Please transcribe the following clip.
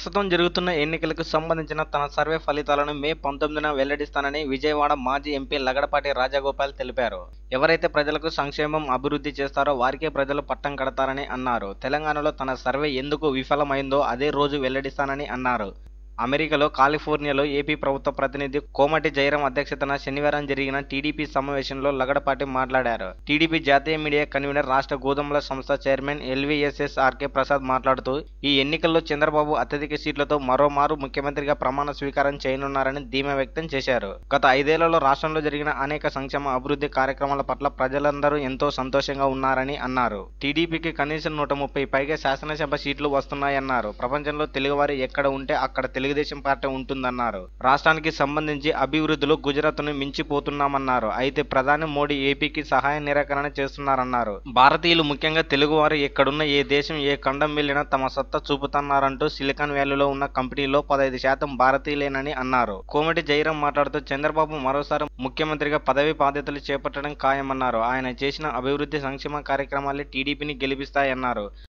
ప్రస్తుతం జరుగుతున్న ఎన్నికలకు సంబంధించిన తన సర్వే ఫలితాలను మే పంతొమ్మిదిన వెల్లడిస్తానని విజయవాడ మాజీ ఎంపీ లగడపాటి రాజగోపాల్ తెలిపారు ఎవరైతే ప్రజలకు సంక్షేమం అభివృద్ధి చేస్తారో వారికే ప్రజలు పట్టం కడతారని అన్నారు తెలంగాణలో తన సర్వే ఎందుకు విఫలమైందో అదే రోజు వెల్లడిస్తానని అన్నారు అమెరికాలో కాలిఫోర్నియాలో ఏపీ ప్రభుత్వ ప్రతినిధి కోమటి జయరాం అధ్యక్షతన శనివారం జరిగిన టీడీపీ సమావేశంలో లగడపాటి మాట్లాడారు టీడీపీ జాతీయ మీడియా కన్వీనర్ రాష్ట్ర గోధుమల సంస్థ చైర్మన్ ఎల్వీఎస్ఎస్ ఆర్కే ప్రసాద్ మాట్లాడుతూ ఈ ఎన్నికల్లో చంద్రబాబు అత్యధిక సీట్లతో మరోమారు ముఖ్యమంత్రిగా ప్రమాణ స్వీకారం చేయనున్నారని ధీమా వ్యక్తం చేశారు గత ఐదేళ్లలో రాష్ట్రంలో జరిగిన అనేక సంక్షేమ అభివృద్ధి కార్యక్రమాల పట్ల ప్రజలందరూ ఎంతో సంతోషంగా ఉన్నారని అన్నారు టీడీపీకి కనీసం నూట ముప్పై పైగా శాసనసభ సీట్లు వస్తున్నాయన్నారు ప్రపంచంలో తెలుగువారు ఎక్కడ ఉంటే అక్కడ తెలుగుదేశం పార్టీ ఉంటుందన్నారు రాష్ట్రానికి సంబంధించి అభివృద్ధిలో గుజరాత్ను మించిపోతున్నామన్నారు అయితే ప్రధాని మోడీ ఏపీకి సహాయ నిరాకరణ చేస్తున్నారన్నారు భారతీయులు ముఖ్యంగా తెలుగువారు ఎక్కడున్న ఏ దేశం ఏ ఖండం వెళ్ళినా తమ సత్తా చూపుతున్నారంటూ సిలికాన్ వ్యాలీలో ఉన్న కంపెనీలో పదహైదు శాతం భారతీయులేనని అన్నారు కోమటి జయరాం మాట్లాడుతూ చంద్రబాబు మరోసారి ముఖ్యమంత్రిగా పదవి బాధ్యతలు చేపట్టడం ఖాయమన్నారు ఆయన చేసిన అభివృద్ధి సంక్షేమ కార్యక్రమాలే టీడీపీని గెలిపిస్తాయన్నారు